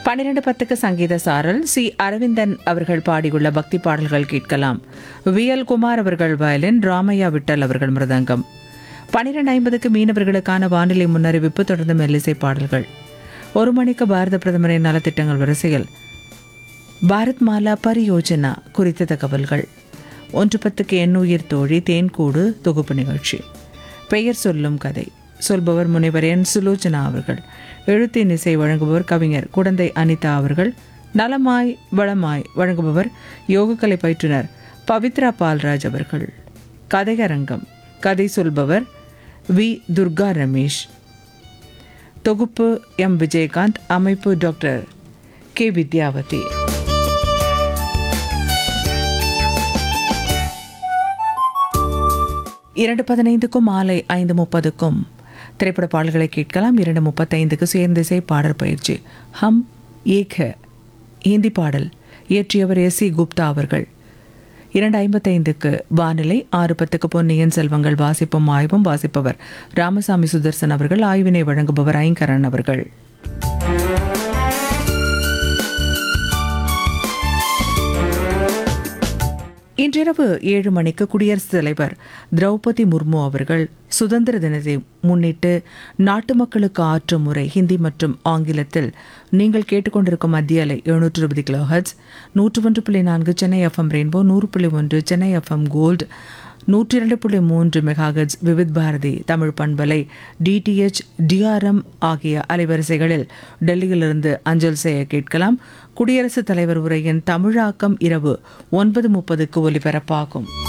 பன்னிரண்டு பத்துக்கு சங்கீத சாரல் சி அரவிந்தன் அவர்கள் பாடியுள்ள பக்தி பாடல்கள் கேட்கலாம் வி எல் குமார் அவர்கள் வயலின் ராமையா விட்டல் அவர்கள் மிருதங்கம் பன்னிரண்டு ஐம்பதுக்கு மீனவர்களுக்கான வானிலை முன்னறிவிப்பு தொடர்ந்து மெல்லிசை பாடல்கள் ஒரு மணிக்கு பாரத பிரதமரின் நலத்திட்டங்கள் வரிசையில் பாரத் மாலா பரியோஜனா குறித்த தகவல்கள் ஒன்று பத்துக்கு எண்ணுயிர் தோழி தேன்கூடு தொகுப்பு நிகழ்ச்சி பெயர் சொல்லும் கதை சொல்பவர் முனைவர் என் சுலோச்சனா அவர்கள் எழுத்தின் இசை வழங்குபவர் கவிஞர் குடந்தை அனிதா அவர்கள் நலமாய் வளமாய் வழங்குபவர் யோகக்கலை பயிற்றுனர் பவித்ரா பால்ராஜ் அவர்கள் கதையரங்கம் கதை சொல்பவர் வி துர்கா ரமேஷ் தொகுப்பு எம் விஜயகாந்த் அமைப்பு டாக்டர் கே வித்யாவதி இரண்டு பதினைந்துக்கும் மாலை ஐந்து முப்பதுக்கும் திரைப்பட பாடல்களை கேட்கலாம் இரண்டு முப்பத்தைந்துக்கு சேர்ந்திசை பாடல் பயிற்சி ஹம் ஏக் ஹை ஹிந்தி பாடல் இயற்றியவர் எஸ் சி குப்தா அவர்கள் இரண்டு ஐம்பத்தைந்துக்கு வானிலை ஆறு பத்துக்கு பொன்னியின் செல்வங்கள் வாசிப்பும் ஆய்வும் வாசிப்பவர் ராமசாமி சுதர்சன் அவர்கள் ஆய்வினை வழங்குபவர் ஐங்கரன் அவர்கள் இன்றிரவு ஏழு மணிக்கு குடியரசுத் தலைவர் திரௌபதி முர்மு அவர்கள் சுதந்திர தினத்தை முன்னிட்டு நாட்டு மக்களுக்கு ஆற்றும் முறை ஹிந்தி மற்றும் ஆங்கிலத்தில் நீங்கள் கேட்டுக்கொண்டிருக்கும் மத்திய அலை எழுநூற்று இருபது கிலோ ஹர்ட்ஸ் நூற்று ஒன்று புள்ளி நான்கு சென்னை எஃப்எம் ரெயின்போ நூறு புள்ளி ஒன்று சென்னை எஃப்எம் கோல்டு நூற்றி இரண்டு புள்ளி மூன்று மெகாகட்ஸ் விவித் பாரதி தமிழ் பண்பலை டிடிஎச் டிஆர்எம் ஆகிய அலைவரிசைகளில் டெல்லியிலிருந்து அஞ்சல் செய்ய கேட்கலாம் குடியரசுத் தலைவர் உரையின் தமிழாக்கம் இரவு ஒன்பது முப்பதுக்கு ஒலிபரப்பாகும்